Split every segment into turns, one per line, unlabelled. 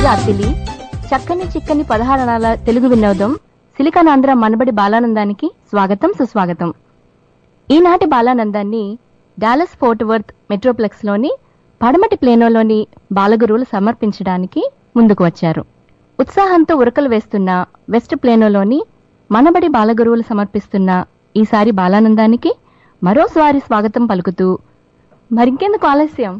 రాత్రిలి చక్కని చిక్కని పదహారణాల తెలుగు వినోదం సిలికానాంధ్ర మనబడి బాలానందానికి స్వాగతం సుస్వాగతం ఈనాటి బాలానందాన్ని డాలస్ ఫోర్ట్ వర్త్ మెట్రోప్లెక్స్ లోని పడమటి ప్లేనోలోని బాలగురువులు సమర్పించడానికి ముందుకు వచ్చారు ఉత్సాహంతో ఉరకలు వేస్తున్న వెస్ట్ ప్లేనోలోని మనబడి బాలగురువులు సమర్పిస్తున్న ఈసారి బాలానందానికి మరోసారి స్వాగతం పలుకుతూ మరింకెందుకు ఆలస్యం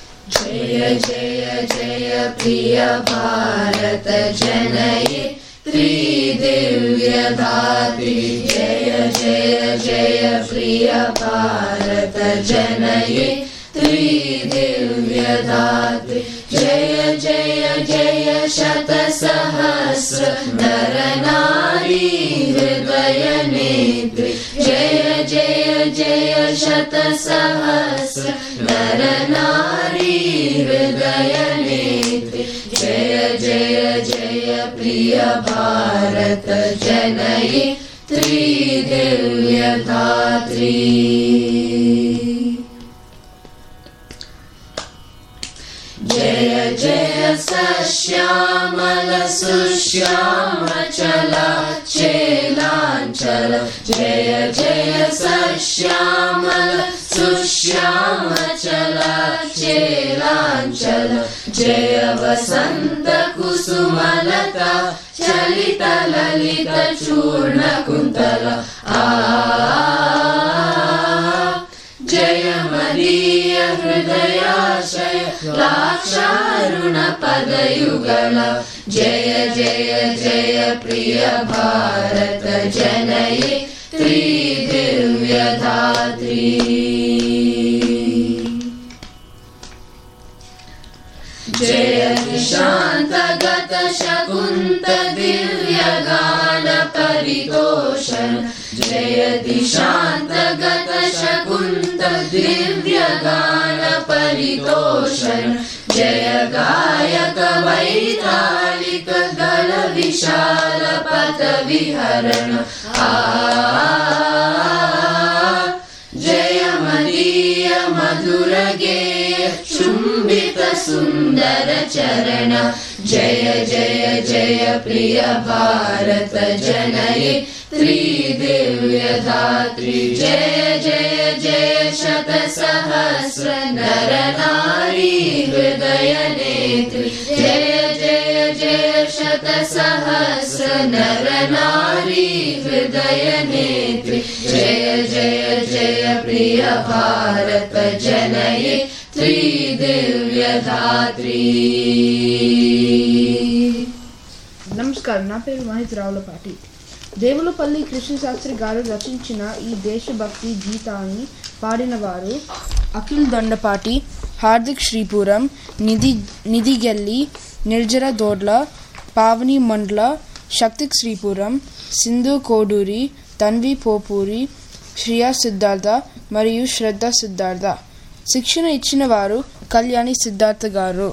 నమస్కారం నా పేరు మహిత్ రావులపాటి దేవులపల్లి కృష్ణశాస్త్రి గారు రచించిన ఈ దేశభక్తి గీతాన్ని పాడిన వారు అఖిల్ దొండపాటి హార్దిక్ శ్రీపురం నిధి నిధిగెల్లి నిర్జర దోడ్ల పావని మండ్ల శక్తిక్ శ్రీపురం సింధు కోడూరి తన్వి పోపూరి శ్రియా సిద్ధార్థ మరియు శ్రద్ధ సిద్ధార్థ శిక్షణ ఇచ్చిన వారు కళ్యాణి సిద్ధార్థ గారు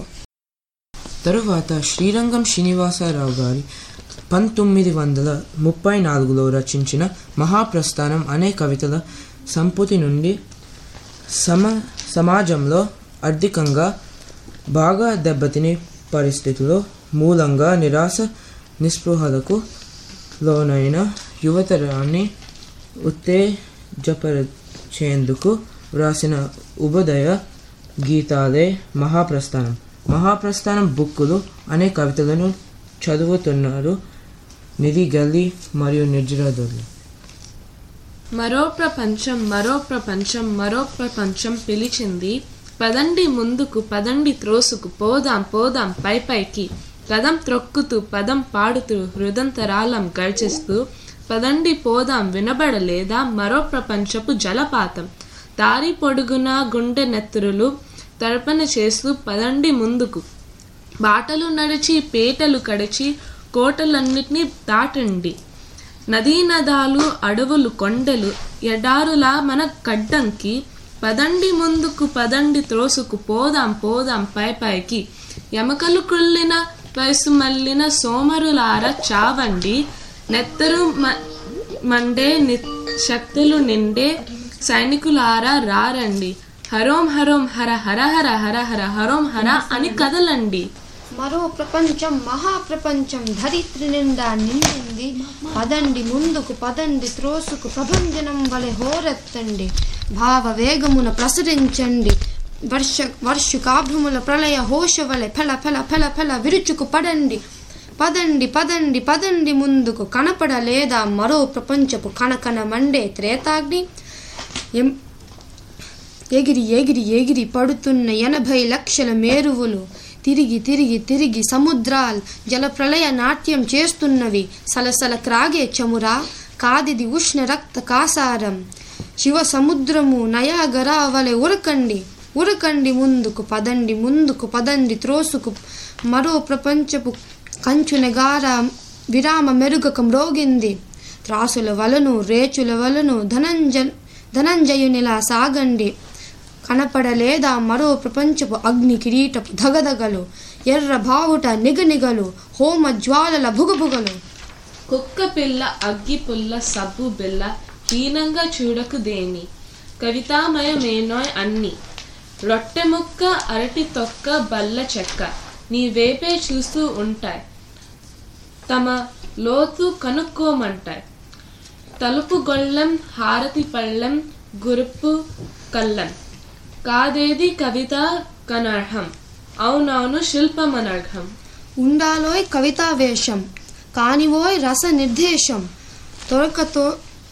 తరువాత శ్రీరంగం శ్రీనివాసరావు గారి పంతొమ్మిది వందల ముప్పై నాలుగులో రచించిన మహాప్రస్థానం అనే కవితల సంపుటి నుండి సమ సమాజంలో ఆర్థికంగా బాగా దెబ్బతిని పరిస్థితుల్లో మూలంగా నిరాశ నిస్పృహలకు లోనైన యువతరాన్ని ఉత్తేజపరిచేందుకు వ్రాసిన ఉభదయ గీతాలే మహాప్రస్థానం మహాప్రస్థానం బుక్కులు అనే కవితలను చదువుతున్నారు నిధి గల్లి మరియు నిర్జరాదొల్లి
మరో ప్రపంచం మరో ప్రపంచం మరో ప్రపంచం పిలిచింది పదండి ముందుకు పదండి త్రోసుకు పోదాం పోదాం పై పైకి కదం త్రొక్కుతూ పదం పాడుతూ హృదంతరాలం గర్జిస్తూ పదండి పోదాం వినబడలేదా మరో ప్రపంచపు జలపాతం దారి పొడుగునా గుండె నెత్తురులు తర్పణ చేస్తూ పదండి ముందుకు బాటలు నడిచి పేటలు కడిచి కోటలన్నిటినీ దాటండి నదీ నదాలు అడవులు కొండలు ఎడారులా మన కడ్డంకి పదండి ముందుకు పదండి త్రోసుకు పోదాం పోదాం పై పైకి ఎమకలు కుళ్ళిన వయసు మల్లిన సోమరులార చావండి నెత్తరు మ- మండే ని శక్తులు నిండే సైనికులారా రారండి హరోం హరోం హర హర హర హర హర హరోం హర అని కదలండి
మరో ప్రపంచం మహాప్రపంచం ధరిత్రి నిండా నిండింది పదండి ముందుకు పదండి త్రోసుకు ప్రభంజనం వలె హోరెత్తండి భావ వేగమున ప్రసరించండి వర్ష వర్షుకాభ్రముల ప్రళయ హోష వలె ఫల ఫల ఫల ఫల విరుచుకు పడండి పదండి పదండి పదండి ముందుకు కనపడలేదా మరో ప్రపంచపు కనకన మండే త్రేతాగ్ని ఎం ఎగిరి ఎగిరి ఎగిరి పడుతున్న ఎనభై లక్షల మేరువులు తిరిగి తిరిగి తిరిగి సముద్రాల్ జలప్రళయ నాట్యం చేస్తున్నవి సలసల క్రాగే చమురా కాదిది ఉష్ణ రక్త కాసారం శివ సముద్రము నయాగరా వలె ఉరకండి ఉరకండి ముందుకు పదండి ముందుకు పదండి త్రోసుకు మరో ప్రపంచపు కంచునగార విరామ మెరుగక మ్రోగింది త్రాసుల వలను రేచుల వలను ధనంజ ధనంజయునిలా సాగండి కనపడలేదా మరో ప్రపంచపు అగ్ని కిరీటపు ధగధగలు ఎర్ర బావుట నిగనిగలు హోమ జ్వాలల భుగభుగలు
కుక్క పిల్ల అగ్గి పుల్ల సబ్బు బిల్ల హీనంగా చూడకు దేని కవితామయమేనోయ్ అన్ని రొట్టె ముక్క అరటి తొక్క బల్ల చెక్క నీ వేపే చూస్తూ ఉంటాయి తమ లోతు కనుక్కోమంటాయి తలుపు గొళ్ళెం హారతి పళ్ళెం గురుపు కళ్ళం కాదేది కవిత కనర్హం అవునవును శిల్పమనర్హం
ఉండాలోయ్ కవితావేషం కానివోయ్ రస నిర్దేశం తొరకతో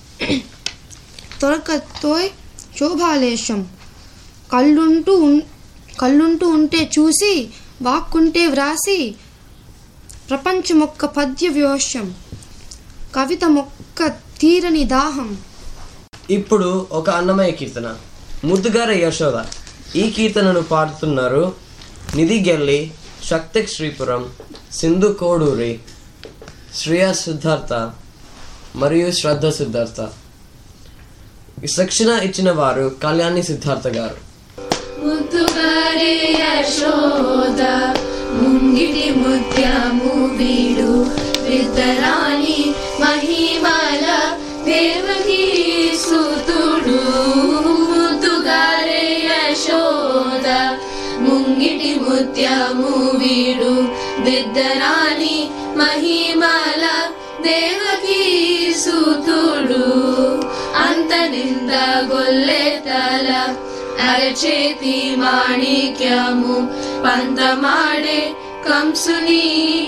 తొరకతోయ్ శోభాలేశం కళ్ళుంటూ ఉన్- కళ్ళుంటూ ఉంటే చూసి వాక్కుంటే వ్రాసి ప్రపంచమొక్క పద్య వ్యోషం కవిత మొక్క తీరని దాహం
ఇప్పుడు ఒక అన్నమయ్య కీర్తన ముద్దుగార యశోద ఈ కీర్తనను పాడుతున్నారు నిధి గెల్లి శక్తి శ్రీపురం సింధు కోడూరి శ్రేయ సిద్ధార్థ మరియు శ్రద్ధ సిద్ధార్థ ఈ శిక్షణ ఇచ్చిన వారు కళ్యాణి సిద్ధార్థ గారు
ముద్దుగారే యశోద ముంగిటి ముత్యము వీడు విద్దరాణి మహిమల దేవకి సుతుడు ముద్దుగారే యశోద ముంగిటి ముత్యము వీడు విద్దరాణి మహిమల దేవకి సుతుడు అంత నింద గొల్లె తల అరచేతి మాణిక్యము పంతమాడే కంసుని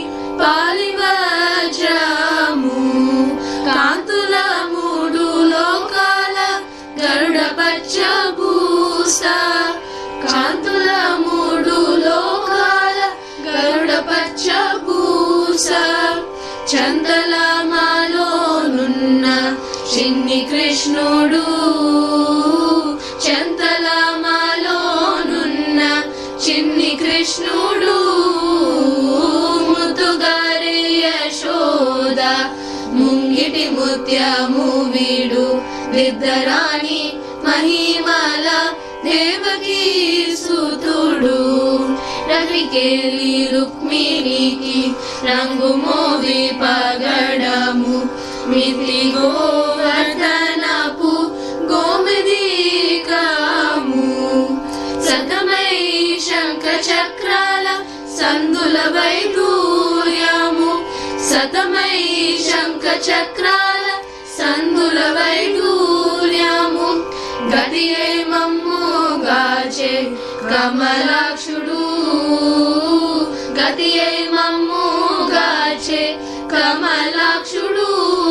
పాలివజ్రము కాంతుల మూడు లోకాల గరుడ పచ్చ భూస కాంతుల మూడు లోకాల గరుడ పచ్చ భూస చందలమాలోనున్న చిన్ని కృష్ణుడు చందలమాలోనున్న చిన్ని కృష్ణుడు ముద్దుగారే యశోద ముంగిటి ముత్యము వీడు విద్దరాణి మహిమల దేవకి సుతుడు రవికేలి రుక్మిణికి రంగు మోవి పగడము మితి గోవర్ధనపు గోమదీకము సతమై శంఖ చక్రాల సందుల వైడూర్యము సతమై శంఖ చక్రాల సందుల వైడూర్యము గతియే మమ్ము గాచే కమలాక్షుడు గతియే మమ్ము గాచే కమలాక్షుడు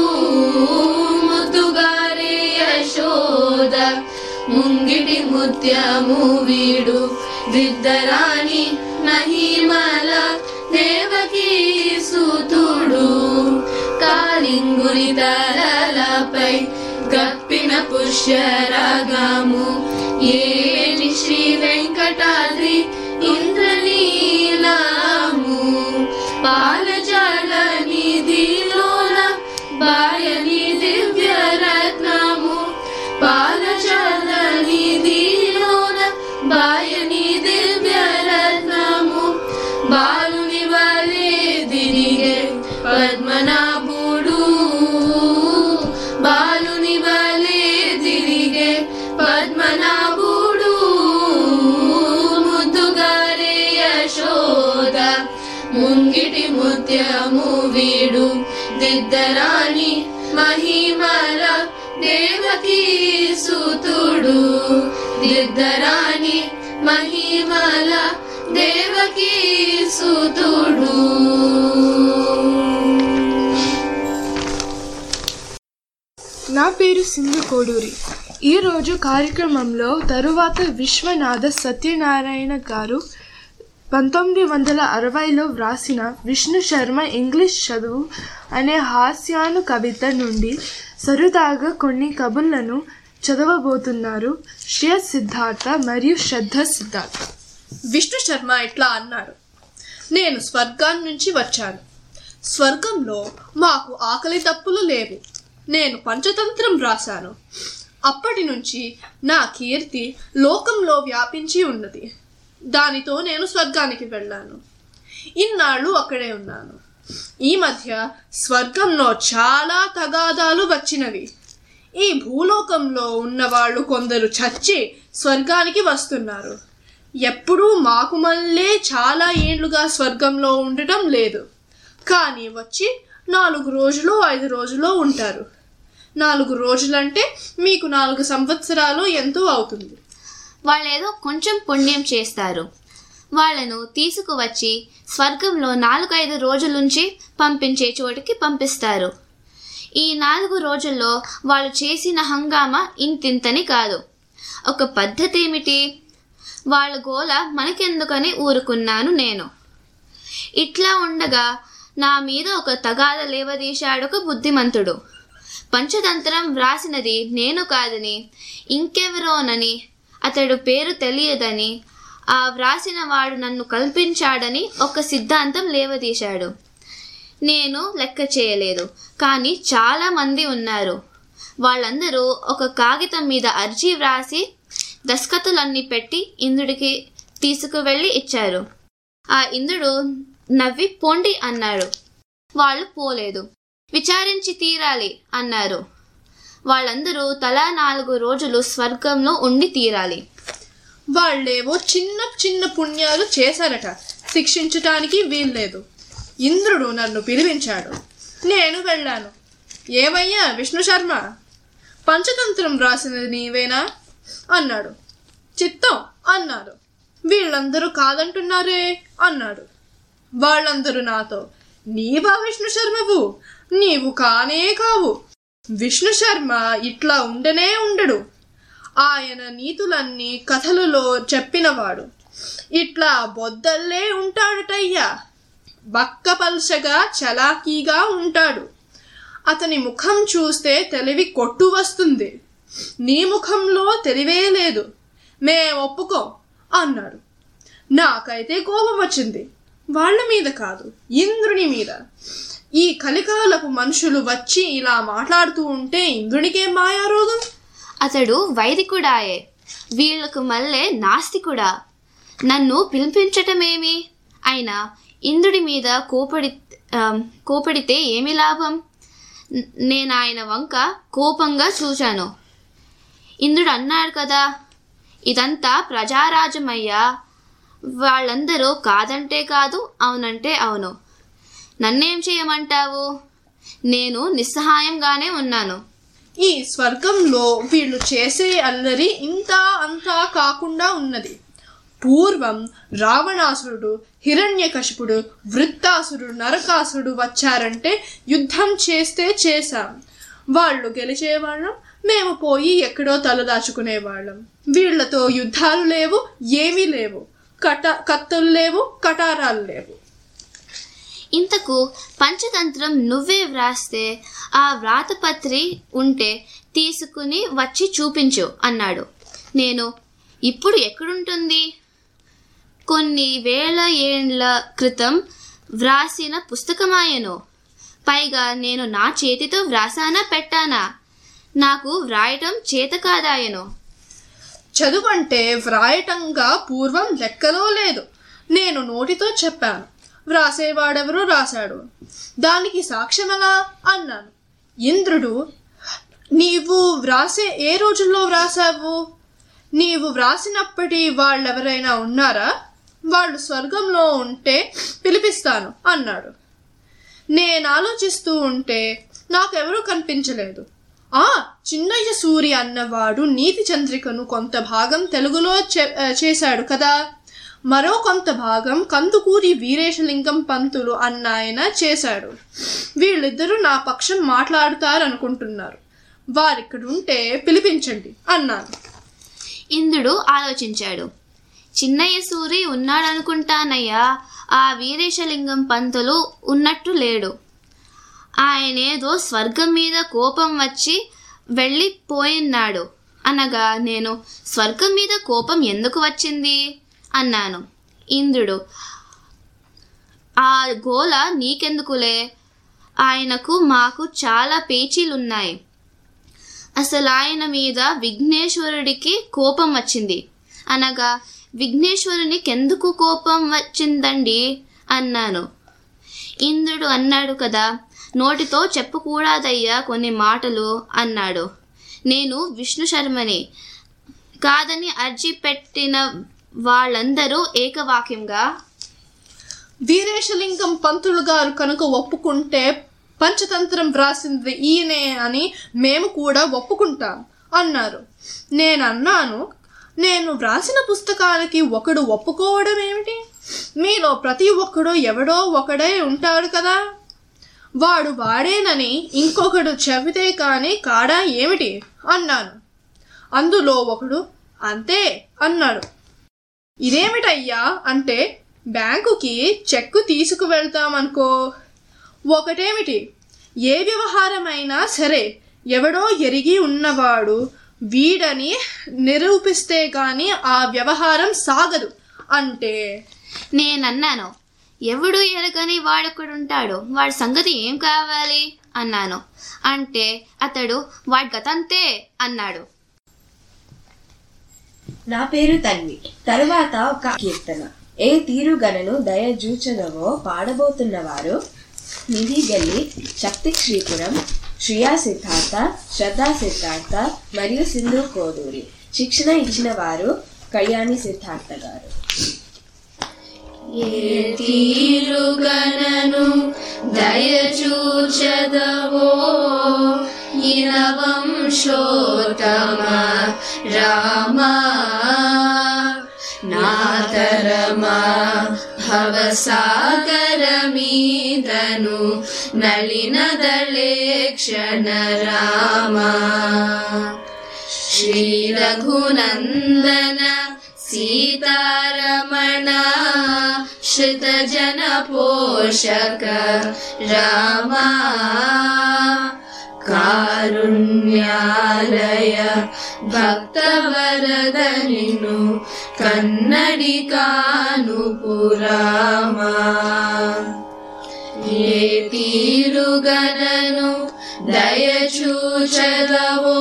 ముద్దుగారే యశోద ముంగిటి ముత్యము వీడు విద్దరాణి మహిమల దేవకి సుతుడు కాలింగుని తలలపై గప్పిన పుష్యరాగము ఏటి శ్రీ వెంకటాద్రి ఇంద్రనీలము పాలజాల నిధిలోన బాయని దివ్య రత్నము పాలజాల నిధిలోన బాయని దివ్య రత్నము బాలుని వలే దిరిగే పద్మనాభుడు బాలుని వలే తిరిగే పద్మనాభుడు ముద్దుగారే యశోద ముంగిటి ముత్యము వీడు దిద్దరాణి మహిమల దేవకీ సూతుడు దిద్దరాణి మహిమల దేవకీ సూతుడు
నా పేరు సింధు కోడూరి ఈరోజు కార్యక్రమంలో తరువాత విశ్వనాథ సత్యనారాయణ గారు పంతొమ్మిది వందల అరవైలో వ్రాసిన విష్ణు శర్మ ఇంగ్లీష్ చదువు అనే హాస్యాను కవిత నుండి సరదాగా కొన్ని కబుర్లను చదవబోతున్నారు శ్రేయ సిద్ధార్థ మరియు శ్రద్ధ సిద్ధార్థ
విష్ణు శర్మ ఇట్లా అన్నాడు నేను స్వర్గం నుంచి వచ్చాను స్వర్గంలో మాకు ఆకలి తప్పులు లేవు నేను పంచతంత్రం రాశాను అప్పటి నుంచి నా కీర్తి లోకంలో వ్యాపించి ఉన్నది దానితో నేను స్వర్గానికి వెళ్ళాను ఇన్నాళ్ళు అక్కడే ఉన్నాను ఈ మధ్య స్వర్గంలో చాలా తగాదాలు వచ్చినవి ఈ భూలోకంలో ఉన్నవాళ్ళు కొందరు చచ్చి స్వర్గానికి వస్తున్నారు ఎప్పుడూ మాకు మళ్ళీ చాలా ఏండ్లుగా స్వర్గంలో ఉండటం లేదు కానీ వచ్చి నాలుగు రోజులు ఐదు రోజులు ఉంటారు నాలుగు రోజులంటే మీకు నాలుగు సంవత్సరాలు ఎంతో అవుతుంది
వాళ్ళేదో కొంచెం పుణ్యం చేస్తారు వాళ్ళను తీసుకువచ్చి స్వర్గంలో నాలుగైదు రోజులుంచి పంపించే చోటికి పంపిస్తారు ఈ నాలుగు రోజుల్లో వాళ్ళు చేసిన హంగామా ఇంతింతని కాదు ఒక పద్ధతి ఏమిటి వాళ్ళ గోల మనకెందుకని ఊరుకున్నాను నేను ఇట్లా ఉండగా నా మీద ఒక తగాద లేవదీశాడు ఒక బుద్ధిమంతుడు పంచతంత్రం వ్రాసినది నేను కాదని ఇంకెవరోనని అతడు పేరు తెలియదని ఆ వ్రాసిన వాడు నన్ను కల్పించాడని ఒక సిద్ధాంతం లేవదీశాడు నేను లెక్క చేయలేదు కానీ చాలా మంది ఉన్నారు వాళ్ళందరూ ఒక కాగితం మీద అర్జీ వ్రాసి దస్కతులన్నీ పెట్టి ఇంద్రుడికి తీసుకువెళ్ళి ఇచ్చారు ఆ ఇంద్రుడు నవ్వి పొండి అన్నాడు వాళ్ళు పోలేదు విచారించి తీరాలి అన్నారు వాళ్ళందరూ తలా నాలుగు రోజులు స్వర్గంలో ఉండి తీరాలి
వాళ్ళేవో చిన్న చిన్న పుణ్యాలు చేశారట శిక్షించటానికి వీల్లేదు ఇంద్రుడు నన్ను పిలిపించాడు నేను వెళ్ళాను ఏమయ్యా విష్ణు శర్మ పంచతంత్రం రాసినది నీవేనా అన్నాడు చిత్తం అన్నాడు వీళ్ళందరూ కాదంటున్నారే అన్నాడు వాళ్ళందరూ నాతో నీవా విష్ణు శర్మవు నీవు కానే కావు విష్ణు శర్మ ఇట్లా ఉండనే ఉండడు ఆయన నీతులన్నీ కథలలో చెప్పినవాడు ఇట్లా బొద్దల్లే ఉంటాడటయ్యా బక్కపల్చగా చలాకీగా ఉంటాడు అతని ముఖం చూస్తే తెలివి కొట్టు వస్తుంది నీ ముఖంలో తెలివే లేదు మే ఒప్పుకోం అన్నాడు నాకైతే కోపం వచ్చింది వాళ్ళ మీద కాదు ఇంద్రుని మీద ఈ కలికాలపు మనుషులు వచ్చి ఇలా మాట్లాడుతూ ఉంటే ఇంద్రునికేం మాయారోగం
అతడు వైదికుడాయే వీళ్లకు మళ్ళే నాస్తికుడా నన్ను పిలిపించటమేమి అయినా ఇంద్రుడి మీద కోపడి ఆ, కోపడితే ఏమి లాభం న- నేను ఆయన వంక కోపంగా చూశాను ఇంద్రుడు అన్నాడు కదా ఇదంతా ప్రజారాజ్యమయ్యా వాళ్ళందరూ కాదంటే కాదు అవునంటే అవును నన్నేం చేయమంటావు నేను నిస్సహాయంగానే ఉన్నాను
ఈ స్వర్గంలో వీళ్ళు చేసే అల్లరి ఇంత అంతా కాకుండా ఉన్నది పూర్వం రావణాసురుడు హిరణ్యకశిపుడు వృత్తాసురుడు నరకాసురుడు వచ్చారంటే యుద్ధం చేస్తే చేశాం వాళ్ళు గెలిచేవాళ్ళం మేము పోయి ఎక్కడో తలదాచుకునేవాళ్ళం వీళ్ళతో యుద్ధాలు లేవు ఏమీ లేవు కట కత్తులు లేవు కటారాలు లేవు
ఇంతకు పంచతంత్రం నువ్వే వ్రాస్తే ఆ వ్రాతపత్రి ఉంటే తీసుకుని వచ్చి చూపించు అన్నాడు నేను ఇప్పుడు ఎక్కడుంటుంది కొన్ని వేల ఏండ్ల క్రితం వ్రాసిన పుస్తకమాయను పైగా నేను నా చేతితో వ్రాసానా పెట్టానా నాకు వ్రాయటం చేత కాదాయను
చదువు అంటే వ్రాయటంగా పూర్వం లెక్కలో లేదు నేను నోటితో చెప్పాను వ్రాసేవాడెవరో రాశాడు దానికి సాక్ష్యమెలా అన్నాను ఇంద్రుడు నీవు వ్రాసే ఏ రోజుల్లో వ్రాసావు నీవు వ్రాసినప్పటి వాళ్ళెవరైనా ఉన్నారా వాళ్ళు స్వర్గంలో ఉంటే పిలిపిస్తాను అన్నాడు నేను ఆలోచిస్తూ ఉంటే నాకెవరూ కనిపించలేదు ఆ చిన్నయ్య సూరి అన్నవాడు నీతి చంద్రికను కొంత భాగం తెలుగులో చె- ఆ, చేశాడు కదా మరో కొంత భాగం కందుకూరి వీరేశలింగం పంతులు అన్నాయన చేశాడు వీళ్ళిద్దరూ నా పక్షం మాట్లాడుతారనుకుంటున్నారు వారిక్కడ ఉంటే పిలిపించండి అన్నాను
ఇంద్రుడు ఆలోచించాడు చిన్నయ్య సూరి ఉన్నాడనుకుంటానయ్యా ఆ వీరేశలింగం పంతులు ఉన్నట్టు లేడు ఆయనేదో స్వర్గం మీద కోపం వచ్చి వెళ్ళిపోయినాడు అనగా నేను స్వర్గం మీద కోపం ఎందుకు వచ్చింది అన్నాను ఇంద్రుడు ఆ గోల నీకెందుకులే ఆయనకు మాకు చాలా పేచీలున్నాయి అసలు ఆయన మీద విఘ్నేశ్వరుడికి కోపం వచ్చింది అనగా విఘ్నేశ్వరునికి ఎందుకు కోపం వచ్చిందండి అన్నాను ఇంద్రుడు అన్నాడు కదా నోటితో చెప్పకూడదయ్యా కొన్ని మాటలు అన్నాడు నేను విష్ణు శర్మని కాదని అర్జీ పెట్టిన వాళ్ళందరూ ఏకవాక్యంగా
వీరేశలింగం పంతులు గారు కనుక ఒప్పుకుంటే పంచతంత్రం వ్రాసింది ఈయనే అని మేము కూడా ఒప్పుకుంటాం అన్నారు నేను అన్నాను నేను వ్రాసిన పుస్తకానికి ఒకడు ఒప్పుకోవడం ఏమిటి మీలో ప్రతి ఒక్కడు ఎవడో ఒకడే ఉంటాడు కదా వాడు వాడేనని ఇంకొకడు చెబితే కానీ కాడా ఏమిటి అన్నాను అందులో ఒకడు అంతే అన్నాడు ఇదేమిటయ్యా అంటే బ్యాంకుకి చెక్కు తీసుకువెళ్తామనుకో ఒకటేమిటి ఏ వ్యవహారమైనా సరే ఎవడో ఎరిగి ఉన్నవాడు వీడని నిరూపిస్తే గాని ఆ వ్యవహారం సాగదు అంటే
నేనన్నాను ఎవడు ఎరగని వాడొక్కడుంటాడు వాడి సంగతి ఏం కావాలి అన్నాను అంటే అతడు వాడి గతంతే అన్నాడు
నా పేరు తన్వి తరువాత ఒక కీర్తన ఏ తీరుగనను దయజూచదవో పాడబోతున్నవారు నిధి గల్లి శక్తి శ్రీపురం శ్రియా సిద్ధార్థ శ్రద్ధా సిద్ధార్థ మరియు సింధు కోదూరి శిక్షణ ఇచ్చిన వారు కళ్యాణి సిద్ధార్థ గారు
ఏ తీరుగనను దయచూచదవో ఇనవంశోత్తమ రామా నాతరమా భవసాగరమీదను నళినదళేక్షణ రామా श्रीरघुनन्दन सीतारमण श्रितजनपोषक रामा कारुण्यालय भक्तवरदनिनु कन्नडिकानुपुरामा ఏ తీరుగనను దయచూచదవో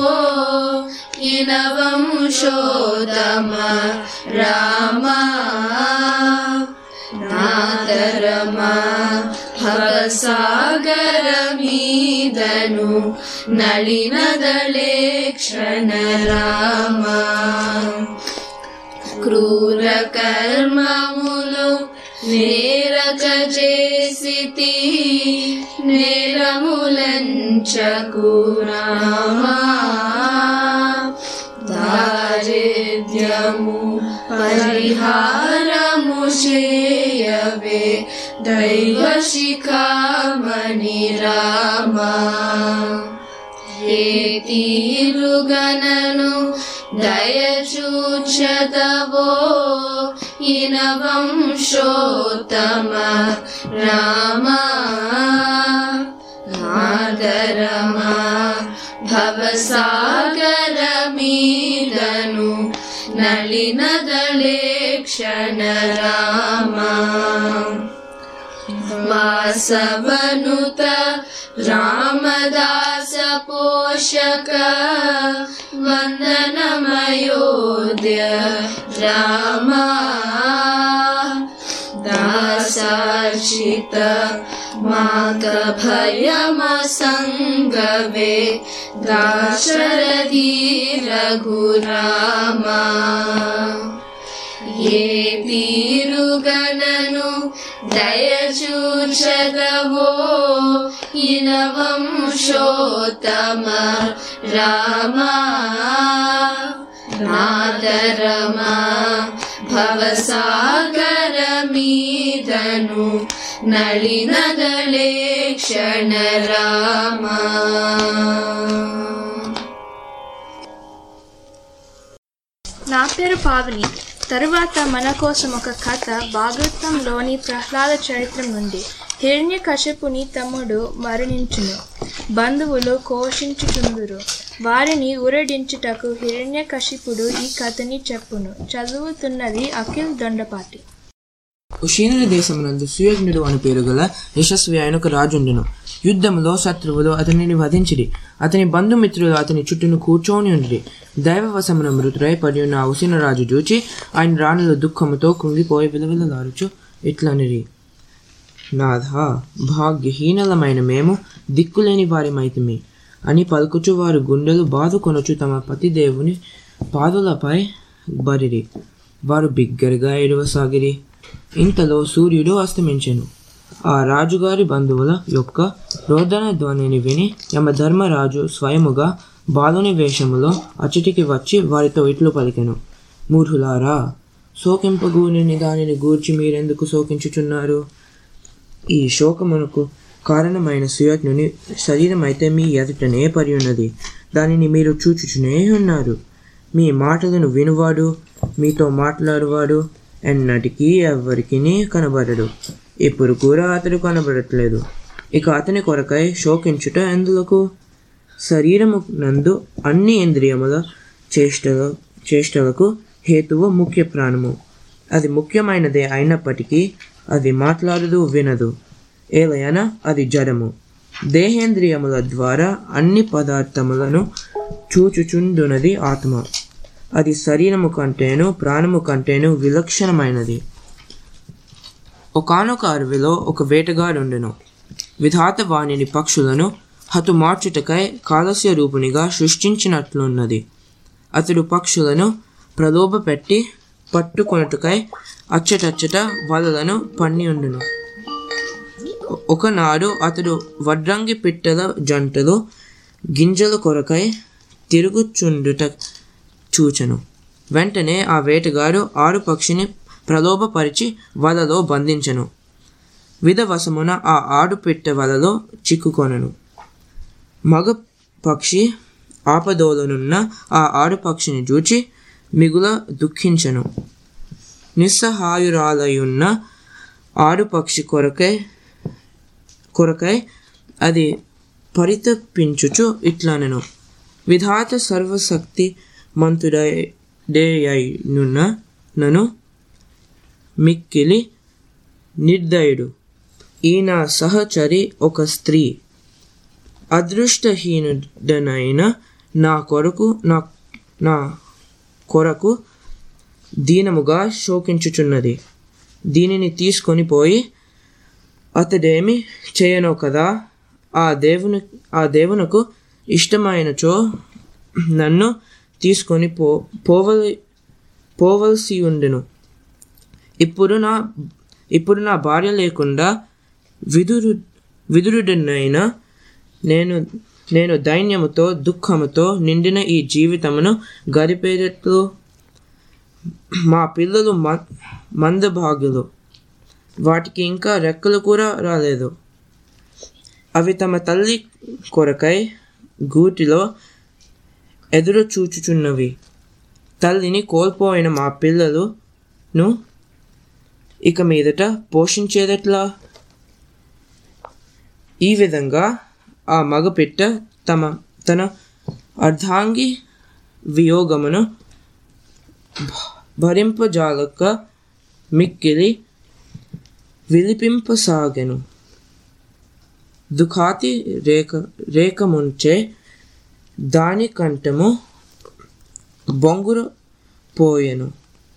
ఇనవంశోతమ రామా నాతరమా భవసాగర మీదను నళినదళేక్షణ రామా క్రూర కర్మములు నేరక చేసితి నేరములంచకు రామా దారిద్ర్యము పరిహారము చేయవే దైవ శిఖామణి రామా ఏ తీరుగనను దయచూచదవో ఇనవంశోత్తమ రామా నాదరమా భవసాగర మీదను నళినదళేక్షణ రామా వాసవనుత రామదాస పోషక వందనమయోధ్య రామా దాసార్చిత మాత భయమసంగవే దాశరథి రఘురామా ఏ తీరుగనను దయచూచగవో ఇనవంశోత్తమ రామా నాదరమా భవసాగర మీదను నళినదళే క్షణ రామా
నా పేరు పావని తరువాత మన కోసం ఒక కథ భాగవతంలోని ప్రహ్లాద చరిత్రం నుండి హిరణ్య కశపుని తమ్ముడు మరణించును బంధువులు కోషించుచుందురు వారిని ఉరడించుటకు హిరణ్య కశిపుడు ఈ కథని చెప్పును చదువుతున్నది అఖిల్ దొండపాటి
ఉషీనుని దేశమునందు సుయజ్ఞుడు అని పేరు గల యశస్వి ఆయన ఒక రాజుండెను యుద్ధములో శత్రువులు అతనిని వధించిరి అతని బంధుమిత్రులు అతని చుట్టూను కూర్చొని ఉండిరి దైవవశమున మృతుడై పడి ఉన్న ఆ ఉసిన రాజు చూచి ఆయన రాణులు దుఃఖముతో కుంగిపోయి విలవిలలారుచు ఇట్లనిరి నాథా భాగ్యహీనలమైన మేము దిక్కులేని వారిమైతిమి అని పలుకుచు వారు గుండెలు బాదుకొనొచ్చు తమ పతిదేవుని పాదులపై బరిరి వారు బిగ్గరగా ఏడవసాగిరి ఇంతలో సూర్యుడు అస్తమించెను ఆ రాజుగారి బంధువుల యొక్క రోదన ధ్వనిని విని యమధర్మరాజు స్వయముగా బాలుని వేషములో అచ్చటికి వచ్చి వారితో ఇట్లు పలికెను మూర్ఖులారా శోకింపగూని దానిని గూర్చి మీరెందుకు శోకించుచున్నారు ఈ శోకమునకు కారణమైన సుయజ్ఞుని శరీరం అయితే మీ ఎదుటనే పడి ఉన్నది దానిని మీరు చూచుచునే ఉన్నారు మీ మాటలను వినువాడు మీతో మాట్లాడువాడు ఎన్నటికీ ఎవ్వరికి కనబడడు ఇప్పుడు కూడా అతడు కనబడట్లేదు ఇక అతని కొరకై శోకించుట ఎందులకు శరీరము నందు అన్ని ఇంద్రియముల చేష్టల చేష్టలకు హేతువు ముఖ్య ప్రాణము అది ముఖ్యమైనదే అయినప్పటికీ అది మాట్లాడదు వినదు ఏలయన అది జడము దేహేంద్రియముల ద్వారా అన్ని పదార్థములను చూచుచుండునది ఆత్మ అది శరీరము కంటేను ప్రాణము కంటేను విలక్షణమైనది ఒకనొక అడవిలో ఒక వేటగాడుండెను విధాత వాణిని పక్షులను హతుమార్చుటకై కాలస్య రూపునిగా సృష్టించినట్లున్నది అతడు పక్షులను ప్రలోభపెట్టి పట్టుకొనుటకై అచ్చటచ్చట వలలను పన్ని ఉండును ఒకనాడు అతడు వడ్రంగి పిట్టల జంటలు గింజల కొరకై తిరుగుచుండుట చూచెను వెంటనే ఆ వేటగాడు ఆడు పక్షిని ప్రలోభపరిచి వలలో బంధించెను విధవశమున ఆ ఆడుపిట్ట వలలో చిక్కుకొనెను మగ పక్షి ఆపదోలనున్న ఆ ఆడుపక్షిని చూచి మిగుల దుఃఖించెను నిస్సహాయురాలయున్న ఆడుపక్షి కొరకై కొరకై అది పరితపించుచు ఇట్లనెను విధాత సర్వశక్తి మంతుడేయనున్న నను మిక్కిలి నిర్దయుడు ఈ నా సహచరి ఒక స్త్రీ అదృష్టహీనుడనైన నా కొరకు నా నా కొరకు దీనముగా శోకించుచున్నది దీనిని తీసుకొని పోయి అతడేమి చేయనో కదా ఆ దేవుని ఆ దేవునకు ఇష్టమైనచో నన్ను తీసుకొని పో పోవలి పోవలసి ఉండెను ఇప్పుడు నా ఇప్పుడు నా భార్య లేకుండా విదురు విదురుడినైనా నేను నేను దైన్యముతో దుఃఖముతో నిండిన ఈ జీవితమును గడిపేటట్లు మా పిల్లలు మ మందభాగ్యులు వాటికి ఇంకా రెక్కలు కూడా రాలేదు అవి తమ తల్లి కొరకై గూటిలో ఎదురు చూచుచున్నవి తల్లిని కోల్పోయిన మా పిల్లలను ఇక మీదట పోషించేదెట్లా ఈ విధంగా ఆ మగపిట్ట తమ తన అర్ధాంగి వియోగమును భరింపజాలక మిక్కిలి విలిపింపసాగెను దుఖాతి రేఖ రేఖముంచే దాని కంఠము బొంగుర పోయెను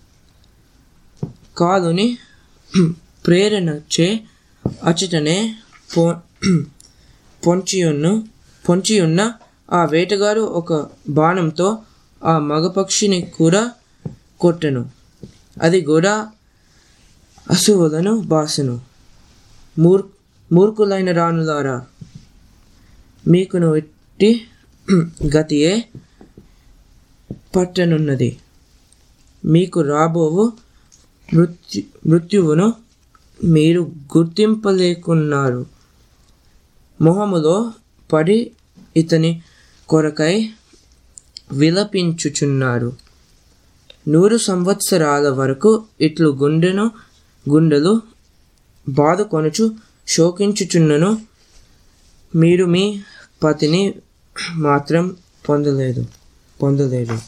కాలుని ప్రేరణచే అచటనే పో పొంచియున్ను పొంచియున్న ఆ వేటగాడు ఒక బాణంతో ఆ మగపక్షిని కూడా కొట్టెను అది కూడా అసువులను బాసును మూర్ మూర్ఖులైన రాణులారా మీకును ఇట్టి గతియే పట్టనున్నది మీకు రాబోవు మృత్యు మృత్యువును మీరు గుర్తింపలేకున్నారు మొహములో పడి ఇతని కొరకై విలపించుచున్నారు నూరు సంవత్సరాల వరకు ఇట్లు గుండెను గుండెలు బాదుకొనుచు శోకించుచున్నను మీరు మీ పతిని మాత్రం పొందలేదు పొందలేదు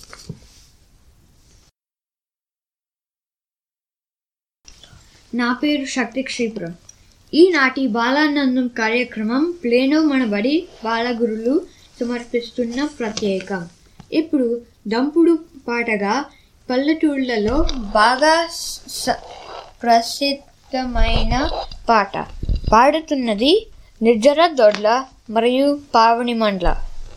నా పేరు శక్తి క్షిప్రం ఈనాటి బాలానందం కార్యక్రమం ప్లేనో మన బడి బాలగురులు సమర్పిస్తున్న ప్రత్యేకం ఇప్పుడు దంపుడు పాటగా పల్లెటూళ్ళలో బాగా స- ప్రసిద్ధమైన పాట పాడుతున్నది నిర్జర దొడ్ల మరియు పావని మండ్ల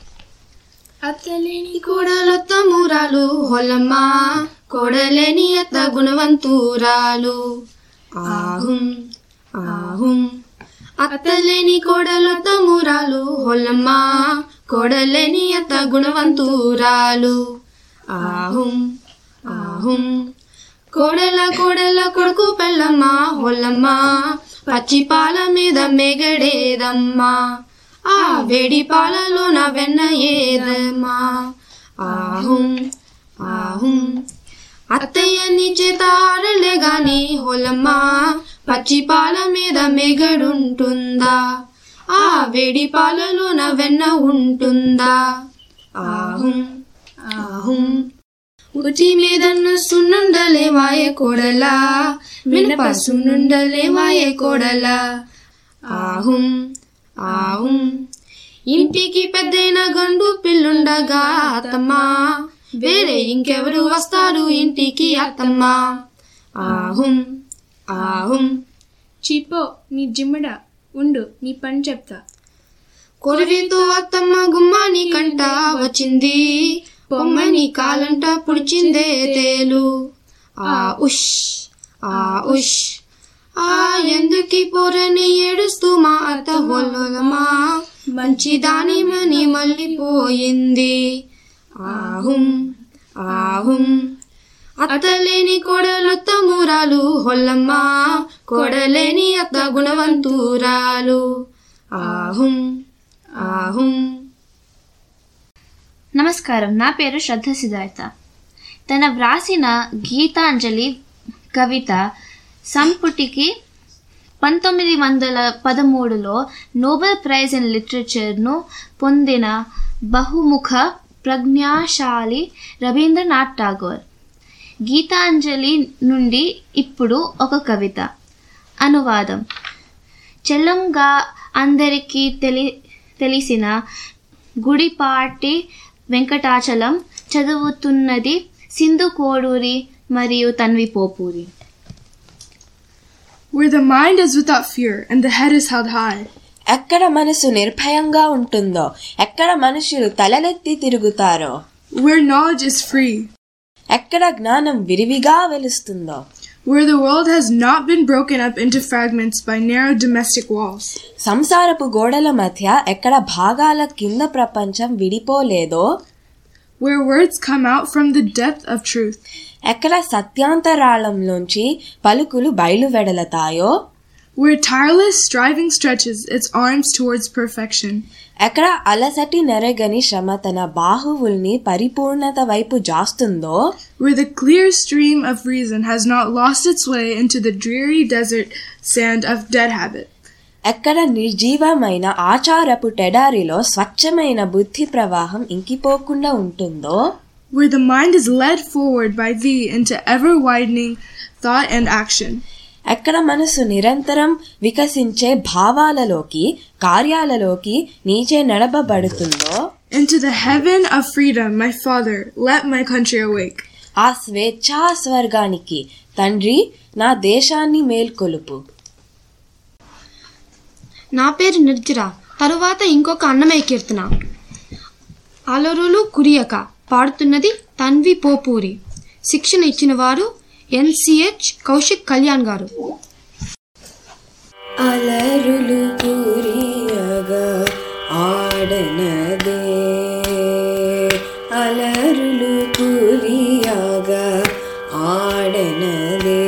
అత్తలేని కోడలొత్త మూరాలు హొల్లమ్మ కోడలేని అత్త గుణవంతురాలు ఆహుం ఆహుం అత్తలేని కోడలొత్త మూరాలు హొల్లమ్మ కోడలేని అత్త గుణవంతురాలు ఆహుం ఆహుం కోడెల కోడెల కొడుకు పెళ్ళమ్మ హొల్లమ్మ పచ్చి పాల మీద మెగడేదమ్మా ఆ వేడి పాలలో నా వెన్న ఏదమ్మా ఆహుం ఆహుం అత్తయ్యని చేత ఆడలే గాని హొలమ్మ పచ్చి పాల మీద మెగడుంటుందా ఆ వేడి పాలలో నా వెన్న ఉంటుందా ఆహుం ఆహుం ఉచి మీదన్న సున్నుండలే వాయే కోడలా మినప సున్నుండలే వాయే కోడలా ఆహుం ఆహుం ఇంటికి పెద్దైన గండు పిల్లుండగా అత్తమ్మా వేరే ఇంకెవరు వస్తారు ఇంటికి అత్తమ్మా ఆహుం ఆహుం
చీపో నీ జిమ్మడ ఉండు నీ పని చెప్తా
కొరివితో అత్తమ్మ గుమ్మాని కంట వచ్చింది పొమ్మని కాలంట పుడిచిందే తేలు ఆ ఉష్ ఆ ఉష్ ఆ ఎందుకి పోరని ఏడుస్తూ మా అత్త హొల్లమా మంచి దానిమని మళ్ళీ పోయింది ఆహుం ఆహుం అత్తలేని కోడలొత్త మూరాలు హొల్లమ్మ కోడలేని అత్త గుణవంతురాలు ఆహుం ఆహుం
నమస్కారం నా పేరు శ్రద్ధ సిద్ధార్థ తన వ్రాసిన గీతాంజలి కవిత సంపుటికి పంతొమ్మిది వందల పదమూడులో నోబెల్ ప్రైజ్ ఇన్ లిటరేచర్ను పొందిన బహుముఖ ప్రజ్ఞాశాలి రవీంద్రనాథ్ ఠాగూర్ గీతాంజలి నుండి ఇప్పుడు ఒక కవిత అనువాదం చెల్లంగా అందరికీ తెలి తెలిసిన గుడిపాటి వెంకటాచలం చదువుతున్నది సింధు కోడూరి మరియు Tanvi Popuri
Where the mind is without fear and the head is held high.
ఎక్కడ మనసు నిర్భయంగా ఉంటుందో ఎక్కడ మనుషులు తలనెత్తి తిరుగుతారో
Where knowledge is free.
ఎక్కడ జ్ఞానం విరివిగా వెలుస్తుందో
Where the world has not been broken up into fragments by narrow domestic walls.
సంసారపు గోడల మధ్య ఎక్కడ భాగాల కింద ప్రపంచం విడిపోలేదో
Where words come out from the depth of truth.
ఎక్కడ సత్యాంతరాళంలోంచి పలుకులు బయలువెడలతాయో
Where tireless striving stretches its arms towards perfection.
ఎక్కడ అలసటి నెరగని శ్రమ తన బాహువుల్ని పరిపూర్ణత వైపు జాస్తుందో
Where the clear stream of reason has not lost its way into the dreary desert sand of dead habit.
ఎక్కడ నిర్జీవమైన ఆచారపు టెడారిలో స్వచ్ఛమైన బుద్ధి ప్రవాహం ఇంకిపోకుండా ఉంటుందో
Where the mind is led forward by thee into ever widening thought and action.
ఎక్కడ మనసు నిరంతరం వికసించే భావాలలోకి కార్యాలలోకి నీచే నడపబడుతుందో
Into the heaven of freedom, my Father, let my country awake.
ఆ స్వేచ్ఛా స్వర్గానికి తండ్రి నా దేశాన్ని మేల్కొలుపు
నా పేరు నిర్జర తరువాత ఇంకొక అన్నమయ్య కీర్తన అలరులు కురియక పాడుతున్నది తన్వి పోపూరి శిక్షణ ఇచ్చిన వారు ఎన్సిహెచ్ కౌశిక్ కళ్యాణ్ గారు
అలరులు కురియగా ఆడనదే అలరులు కురియగా ఆడనదే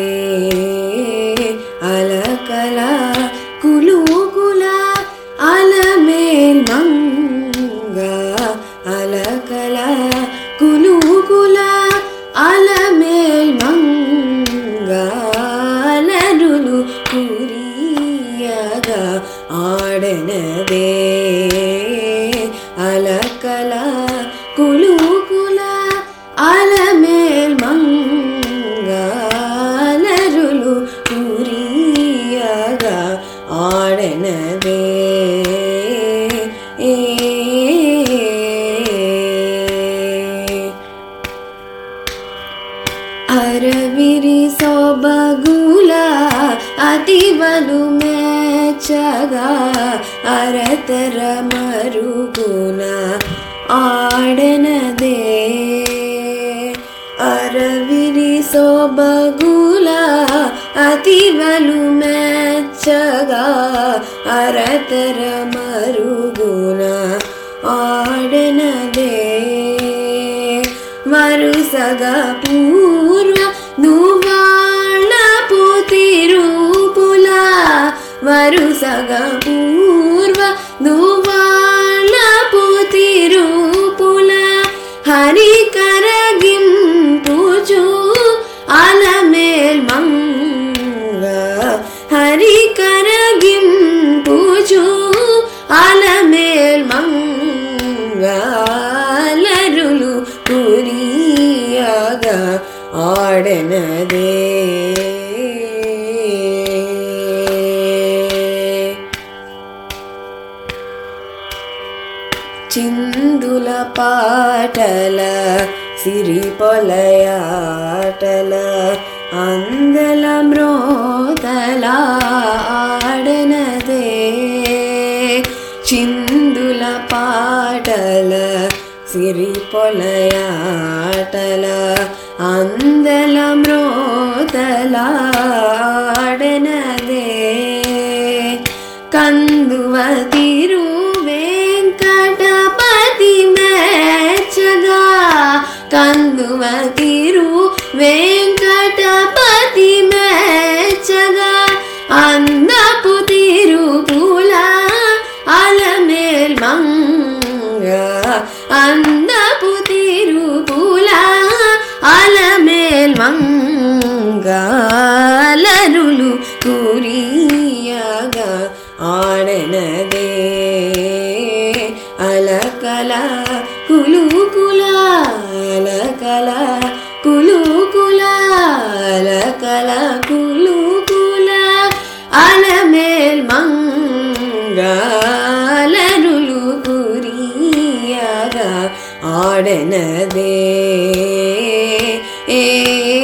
అలకల కులుకుల అలమేల్ మంగ అలకల కులుకుల అలమేల్ మంగ అలరులు కురియగా ఆడనదే అలకల కులుకుల అలమేల్ మంగ అలరులు కురియగా ఆడనదే అరవిరి సొబగుల అతివలు మేచగా అరతర మరుగున ఆడనదే అరవిరి సొబగుల అతివలు మెచ్చగా అరతర మరుగున ఆడనదే వరుసగా పూర్వ నువ్వాళ్ళ పుతిరూపుల వరుసగా పూర్వ నువ్వాళ్ళ పుతిరూపుల హరి కరగింపుచు అలమేల్ మంగ హరి కరగింపుచు అలమేల్ మంగ అలరులు కురియగా ఆడనదే చిందుల పాటల సిరి పొలయాటల అందల మ్రోతల ఆడనదే చిందుల పాటల సిరి పొలయాటల అందల మ్రోతల ఆడనదే కందువ తిరు వెంకటపతి మెచ్చగా కందువ తిరు వెంకటపతి మెచ్చగా అందపు తిరుపుల అలమేల్ మంగ అందపు తిరుపుల అలమేల్ మంగ అలరులు కురియగా ఆడనదే అలకల కులుకుల అలకల కులుకుల అలకల కులుకుల అలమేల్ మంగ అలరులు కురియగా ఆడనదే ఏ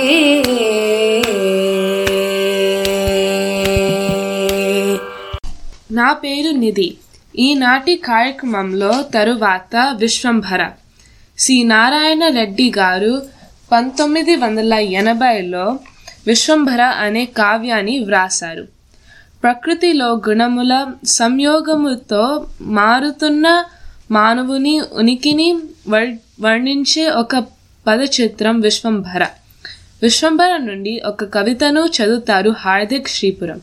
నా పేరు నిధి ఈనాటి కార్యక్రమంలో తరువాత విశ్వంభర సి నారాయణ రెడ్డి గారు పంతొమ్మిది వందల ఎనభైలో విశ్వంభర అనే కావ్యాన్ని వ్రాసారు ప్రకృతిలో గుణముల సంయోగముతో మారుతున్న మానవుని ఉనికిని వర్- వర్ణించే ఒక పదచిత్రం విశ్వంభర విశ్వంభర నుండి ఒక కవితను చదువుతారు హార్దిక్ శ్రీపురం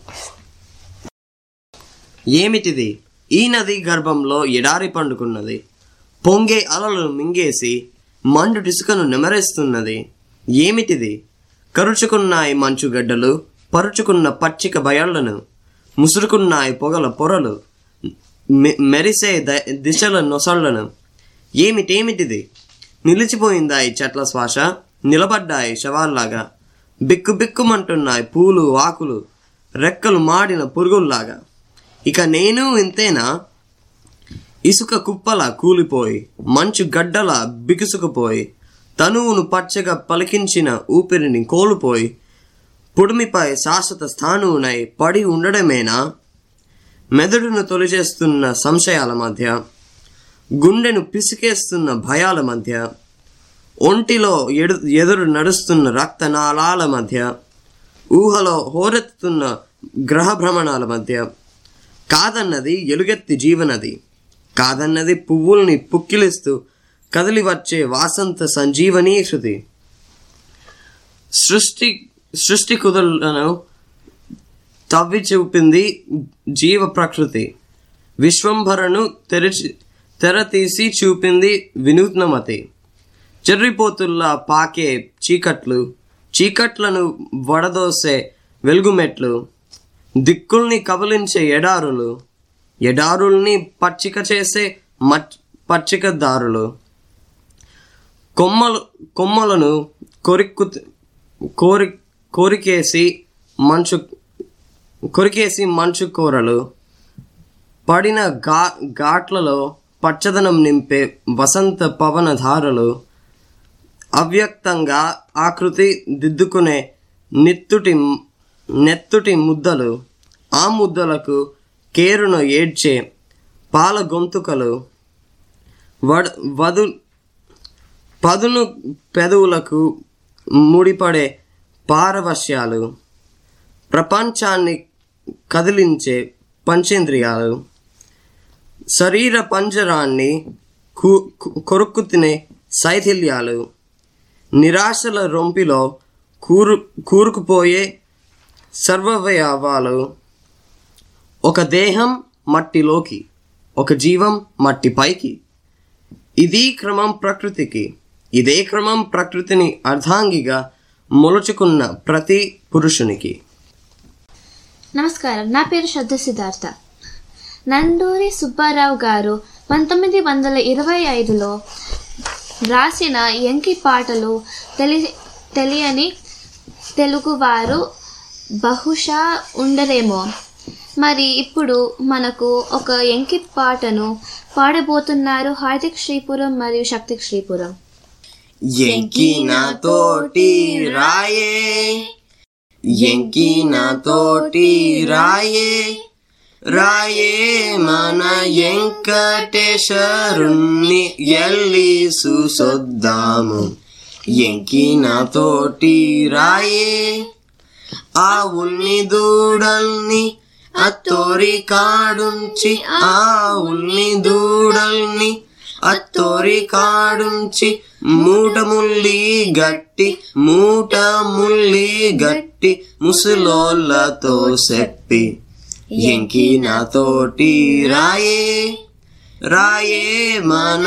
ఏమిటిది ఈ నది గర్భంలో ఎడారి పండుకున్నది పొంగే అలలను మింగేసి మండుటిసుకను నెమరేస్తున్నది ఏమిటిది కరుచుకున్నాయి మంచుగడ్డలు పరుచుకున్న పచ్చిక బయళ్లను ముసురుకున్నాయి పొగల పొరలు మె- మెరిసే ద- దిశల నొసళ్లను ఏమిటేమిటిది నిలిచిపోయిందా ఈ చెట్ల శ్వాస నిలబడ్డాయి శవాల్లాగా బిక్కు బిక్కుమంటున్నాయి పూలు ఆకులు రెక్కలు మాడిన పురుగుల్లాగా ఇక నేను ఇంతేనా ఇసుక కుప్పల కూలిపోయి మంచు గడ్డల బిగుసుకుపోయి తనువును పచ్చగా పలికించిన ఊపిరిని కోల్పోయి పుడిమిపై శాశ్వత స్థానువునై పడి ఉండడమేనా మెదడును తొలిచేస్తున్న సంశయాల మధ్య గుండెను పిసికేస్తున్న భయాల మధ్య ఒంటిలో ఎడు ఎదురు నడుస్తున్న రక్తనాళాల మధ్య ఊహలో హోరెత్తుతున్న గ్రహ భ్రమణాల మధ్య కాదన్నది ఎలుగెత్తి జీవనది కాదన్నది పువ్వుల్ని పుక్కిలిస్తూ కదిలి వచ్చే వాసంత సంజీవనీ శృతి సృష్టి సృష్టి కుదులను తవ్వి చూపింది జీవ ప్రకృతి విశ్వంభరను తెరిచి తెర తీసి చూపింది వినూత్నమతి చెర్రిపోతుల్లా పాకే చీకట్లు చీకట్లను వడదోసే వెలుగుమెట్లు దిక్కుల్ని కబలించే ఎడారులు ఎడారుల్ని పచ్చిక చేసే మచ్ పచ్చిక దారులు కొమ్మలు కొమ్మలను కొరిక్కు కోరి కోరికేసి మంచు కొరికేసి మంచు కూరలు పడిన ఘా ఘాట్లలో పచ్చదనం నింపే వసంత పవన ధారలు అవ్యక్తంగా ఆకృతి దిద్దుకునే నిత్తుటి నెత్తుటి ముద్దలు ఆ ముద్దలకు కేరును ఏడ్చే పాల గొంతుకలు వడ వదు పదును పెదవులకు ముడిపడే పారవశ్యాలు ప్రపంచాన్ని కదిలించే పంచేంద్రియాలు శరీర పంజరాన్ని కు- కు- కొరుక్కు తినే శైథిల్యాలు నిరాశల రొంపిలో కూరు కూరుకుపోయే సర్వవయవాలు ఒక దేహం మట్టిలోకి ఒక జీవం మట్టి పైకి ఇది క్రమం ప్రకృతికి ఇదే క్రమం ప్రకృతిని అర్ధాంగిగా మొలుచుకున్న ప్రతి పురుషునికి
నమస్కారం నా పేరు శ్రద్ధ సిద్ధార్థ నండూరి సుబ్బారావు గారు పంతొమ్మిది వందల ఇరవై ఐదులో రాసిన ఎంకి పాటలు తెలి తెలియని తెలుగువారు బహుశా ఉండరేమో మరి ఇప్పుడు మనకు ఒక ఎంకి పాటను పాడబోతున్నారు హార్దిక్ శ్రీపురం మరియు శక్తి శ్రీపురం
ఎంకి నాతోటి రాయే ఎంకి నాతోటి రాయే రాయే మన వెంకటేశ్వరుణ్ణి ఎల్లి చూసొద్దాము ఎంకి నాతోటి రాయే ఆవుల్ని దూడల్ని అత్తోరి కాడుంచి ఆవుల్ని దూడల్ని అత్తోరి కాడుంచి మూట ముల్లి గట్టి మూట ముల్లి గట్టి ముసలోళ్ళతో చెప్పి ఎంకి నాతోటి రాయే రాయే మన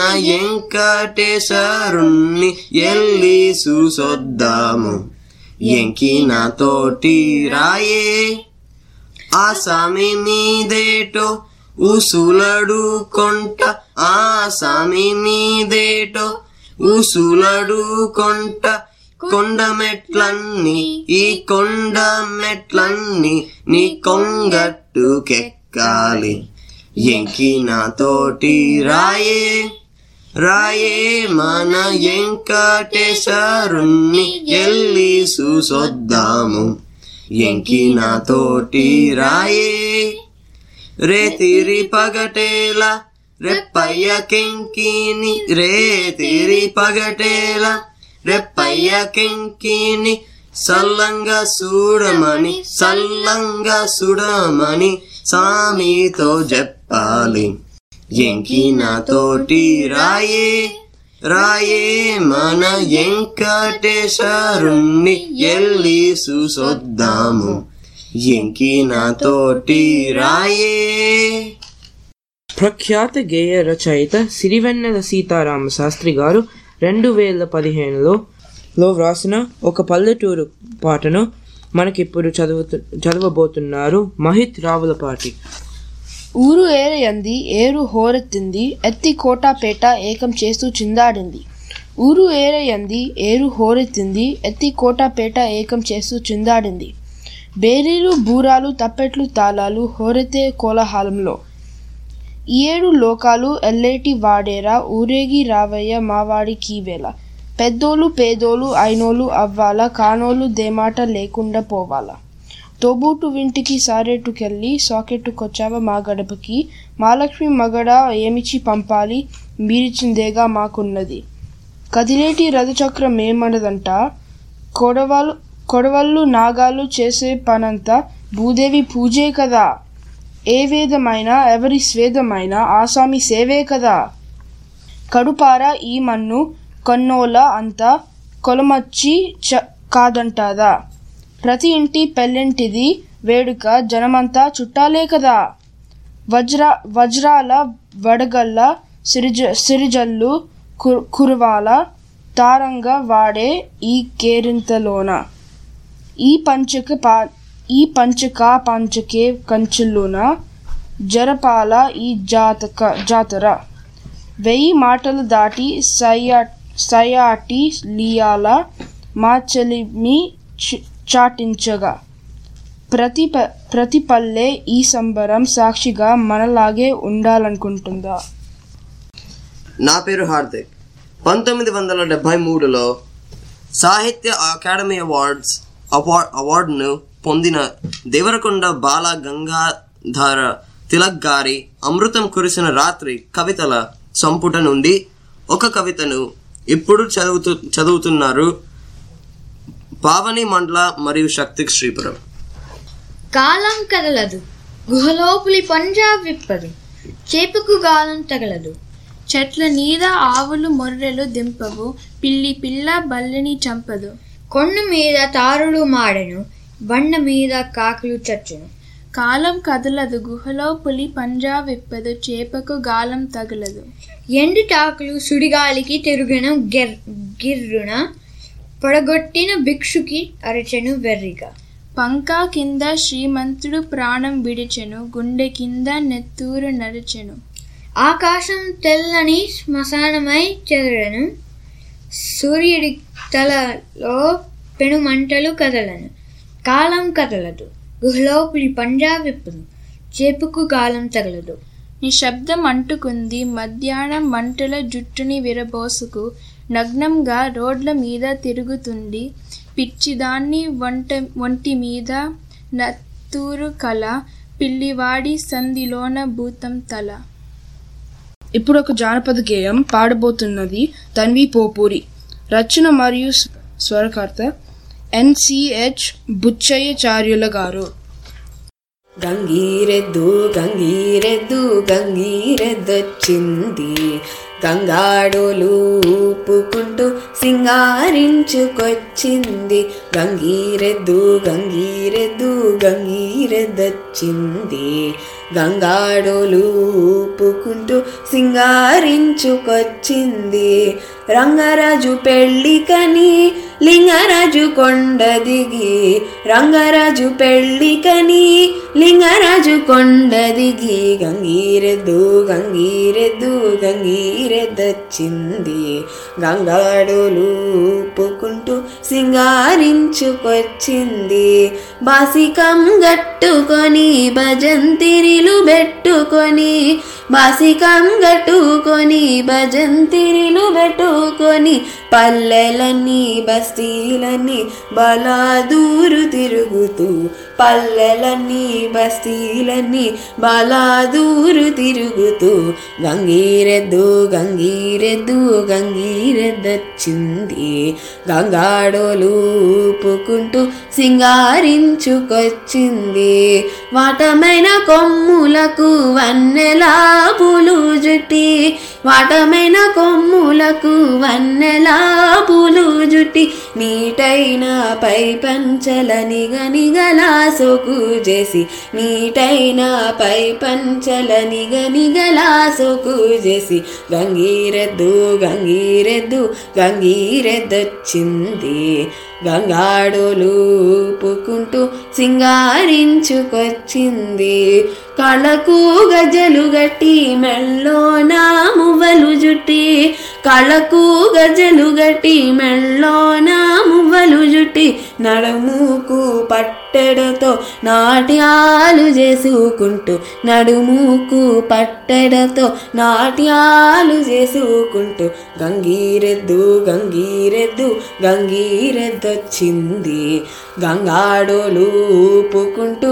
వెంకటేశ్వరుణ్ణి ఎల్లి చూసొద్దాము ఎంకి నాతోటి రాయే ఆ సామి మీదేటో ఉసులడు కొంట ఆ సామి మీదేటో ఉసులడు కొంట కొండ మెట్లన్నీ ఈ కొండ మెట్లన్నీ నీ కొంగట్టుకెక్కాలి ఎంకి నాతోటి రాయే రాయే మన వెంకటేశ్వరుణ్ణి ఎల్లి చూసొద్దాము ఎంకి నాతోటి రాయే రేతిరి పగటేల రెప్పయ్య కెంకిని రేతిరి పగటేల రెప్పయ్య కెంకిని సల్లంగా చూడమని సల్లంగా చూడమని సామితో చెప్పాలి ఎంకి నాతోటి రాయే రాయే మన వెంకటేశ్వరుణ్ణి ఎల్లి చూసొద్దాము ఎంకి నాతోటి రాయే
ప్రఖ్యాత గేయ రచయిత సిరివెన్నెల సీతారామ శాస్త్రి గారు రెండు వేల పదిహేనులో లో వ్రాసిన ఒక పల్లెటూరు పాటను మనకిప్పుడు చదువుతు చదవబోతున్నారు మహిత్ రావులపాటి
ఊరు ఏరయంది ఏరు హోరెత్తింది ఎత్తి కోటాపేట ఏకం చేస్తూ చిందాడింది ఊరు ఏరయంది ఏరు హోరెత్తింది ఎత్తి కోటాపేట ఏకం చేస్తూ చిందాడింది బేరీలు బూరాలు తప్పెట్లు తాళాలు హోరెత్తే కోలాహలంలో ఈ ఏడు లోకాలు ఎల్లేటి వాడేరా ఊరేగి రావయ్య మావాడి కీవేళ పెద్దోళ్ళు పేదోళ్ళు అయినోళ్ళు అవ్వాలా కానోళ్ళు దేమాట లేకుండా పోవాలా తోబూటు వింటికి సారేటుకెళ్ళి సాకెట్టుకొచ్చావా మా గడపకి మాలక్ష్మి మగడ ఏమిచి పంపాలి మీరిచిందేగా మాకున్నది కదిలేటి రథచక్రం ఏమన్నదంట కొడవలు కొడవళ్ళు నాగాలు చేసే పనంతా భూదేవి పూజే కదా ఏ వేదమైనా ఎవరి స్వేదమైనా ఆసామి సేవే కదా కడుపార ఈ మన్ను కన్నోల అంతా కొలమచ్చి చ కాదంటాదా ప్రతి ఇంటి పెళ్ళింటిది వేడుక జనమంతా చుట్టాలే కదా వజ్ర వజ్రాల వడగల్ల సిరిజ సిరిజల్లు కు- కురవాల తారంగా వాడే ఈ కేరింతలోన ఈ పంచక పా ఈ పంచక పంచకే కంచుల్లోన జరపాల ఈ జాతక జాతర వెయ్యి మాటలు దాటి సయా సయాటి లియాల మా చెలిమి చ- చాటించగా ప్రతి ప- ప్రతి పల్లె ఈ సంబరం సాక్షిగా మనలాగే ఉండాలనుకుంటుందా
నా పేరు హార్దిక్ పంతొమ్మిది వందల డెబ్భై మూడులో సాహిత్య అకాడమీ అవార్డ్స్ అవార్డ్ అవార్డును పొందిన దేవరకొండ బాల గంగాధర తిలక్ గారి అమృతం కురిసిన రాత్రి కవితల సంపుట నుండి ఒక కవితను ఇప్పుడు చదువుతూ చదువుతున్నారు పావని మండల మరియు శక్తి శ్రీపురం
కాలం కదలదు గుహలోపులి పంజా విప్పదు చేపకు గాలం తగలదు
చెట్ల నీద ఆవులు మొర్రెలు దింపవు పిల్లి పిల్ల బల్లిని చంపదు
కొండ మీద తారులు మాడెను బండ మీద కాకులు చచ్చును
కాలం కదలదు గుహలో పులి పంజా విప్పదు చేపకు గాలం తగలదు
ఎండుటాకులు సుడిగాలికి తిరుగున గిర్ గిర్రున పొడగొట్టిన భిక్షుకి అరచెను వెర్రిగా
పంకా కింద శ్రీమంతుడు ప్రాణం విడిచెను గుండె కింద నెత్తూరు నరిచెను
ఆకాశం తెల్లని శ్మశానమై చెదరను సూర్యుడి తలలో పెనుమంటలు కదలను కాలం కదలదు గుహలోపులి పంజా విప్పదు చేపుకు గాలం తగలదు
నిశ్శబ్దం అంటుకుంది మధ్యాహ్నం మంటల జుట్టుని విరబోసుకు నగ్నంగా రోడ్ల మీద తిరుగుతుంది పిచ్చిదాన్ని వంట ఒంటి మీద నత్తూరు కల పిల్లివాడి సంధిలోన భూతం తల
ఇప్పుడు ఒక జానపద గేయం పాడబోతున్నది తన్వి పోపూరి రచన మరియు స్వ- స్వరకర్త ఎన్సిహెచ్ బుచ్చయ్యచార్యుల గారు
గంగీరెద్దు గంగీరెద్దు గంగీరెద్దొచ్చింది గంగాడోలు ఊపుకుంటూ సింగారించుకొచ్చింది గంగీరెద్దు గంగీరెద్దు గంగీరెద్దొచ్చింది గంగాడోలు ఊపుకుంటూ సింగారించుకొచ్చింది రంగరాజు పెళ్ళికని లింగరాజు కొండ దిగి రంగరాజు పెళ్ళికని లింగరాజు కొండ దిగి గంగీరెద్దు గంగీరెద్దు గంగీరెద్దొచ్చింది గంగాడోలు ఊపుకుంటూ సింగారించుకొచ్చింది బాసికం గట్టుకొని భజంతిరిలు పెట్టుకొని బాసికం గట్టుకొని భజంతిరిలు పెట్టుకొని పల్లెలన్నీ బస్తీలన్నీ బలాదూరు తిరుగుతూ పల్లెలన్నీ బస్తీలన్నీ బలాదూరు తిరుగుతూ గంగీరెద్దు గంగీరెద్దు గంగీరెద్దొచ్చింది గంగాడోలు ఊపుకుంటూ సింగారించుకొచ్చింది వాటమైన కొమ్ములకు వన్నెలా పూలు జుట్టి వాటమైన కొమ్ములకు వన్నెలా పూలు జుట్టి నీటైన పై పంచల నిగనిగలా సోకు చేసి నీటైన పై పంచల నిగనిగలా సోకు చేసి గంగీరెద్దు గంగీరెద్దు గంగీరెద్దొచ్చింది గంగాడోలు ఊపుకుంటూ సింగారించుకొచ్చింది కళకు గజలు గట్టి మెళ్ళోన మువ్వలు జుట్టి కళకు గజలు గట్టి మెళ్ళోన మువ్వలు జుట్టి నడుముకు పట్టెడతో నాట్యాలు చేసుకుంటూ నడుముకు పట్టెడతో నాట్యాలు చేసుకుంటూ గంగీరెద్దు గంగీరెద్దు గంగీరెద్దొచ్చింది గంగాడోలు ఊపుకుంటూ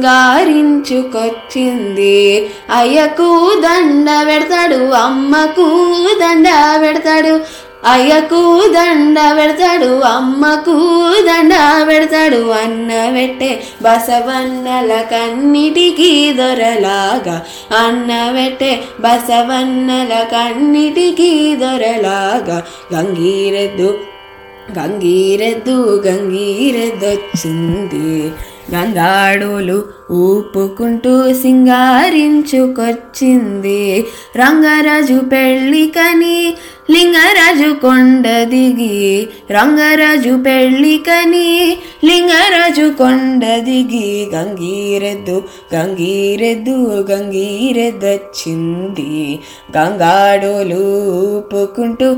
సింగారించుకొచ్చింది అయ్యకు దండ పెడతాడు అమ్మకు దండ పెడతాడు అయ్యకు దండ పెడతాడు అమ్మకు దండ పెడతాడు అన్న పెట్టే బసవన్నల కన్నిటికీ దొరలాగా అన్న పెట్టే బసవన్నల కన్నిటికీ దొరలాగా గంగీరెద్దు గంగీరెద్దు గంగీరెద్దొచ్చింది గంగాడులు ఊపుకుంటూ సింగారించుకొచ్చింది రంగరాజు పెళ్ళికని లింగరాజు కొండ దిగి రంగరాజు పెళ్ళికని లింగరాజు కొండ దిగి గంగీరెద్దు గంగీరెద్దు గంగీరెద్దొచ్చింది గంగాడులు ఊపుకుంటూ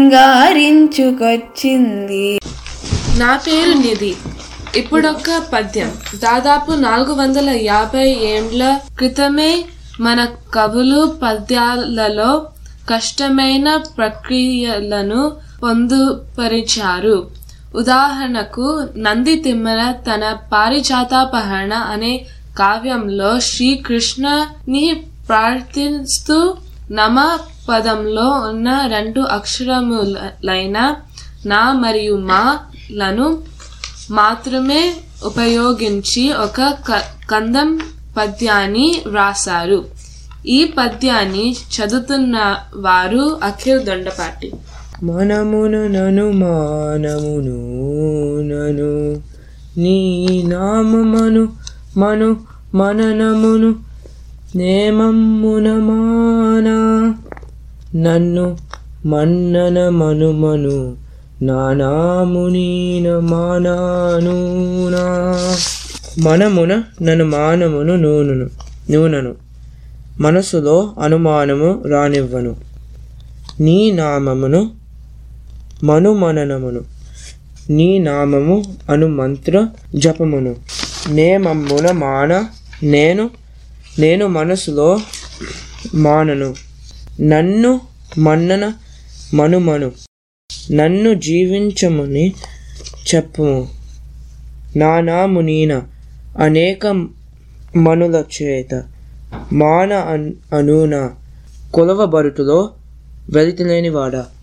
సింగారించుకొచ్చింది
నా పేరు నిధి ఇప్పుడొక్క పద్యం దాదాపు నాలుగు వందల యాభై ఏండ్ల క్రితమే మన కవులు పద్యాలలో కష్టమైన ప్రక్రియలను పొందుపరిచారు ఉదాహరణకు నంది తిమ్మన తన పారిజాతాపహరణ అనే కావ్యంలో శ్రీకృష్ణని ప్రార్థిస్తూ నమ పదంలో ఉన్న రెండు అక్షరములైన నా మరియు మా లను మాత్రమే ఉపయోగించి ఒక క- కందం పద్యాన్ని వ్రాసారు ఈ పద్యాన్ని చదువుతున్న వారు అఖిల్ దొండపాటి
మనమును నను మానమును నను నీ నామమను మను మననమును నేమమ్మున మానా నన్ను మన్నన మను మను నానామునీన మానానూనా మనమున నన్ను మానమును నూనెను నూనెను మనసులో అనుమానము రానివ్వను నీ నామమును మనుమననమును నీ నామము అను మంత్ర జపమును నేమమ్మున మాన నేను నేను మనసులో మానను నన్ను మన్నన మనుమను నన్ను జీవించమని చెప్పుము నా నాము నీన అనేక మనుల చేత మాన అన్- అనూన కొలవబరుటులో వెలితిలేనివాడా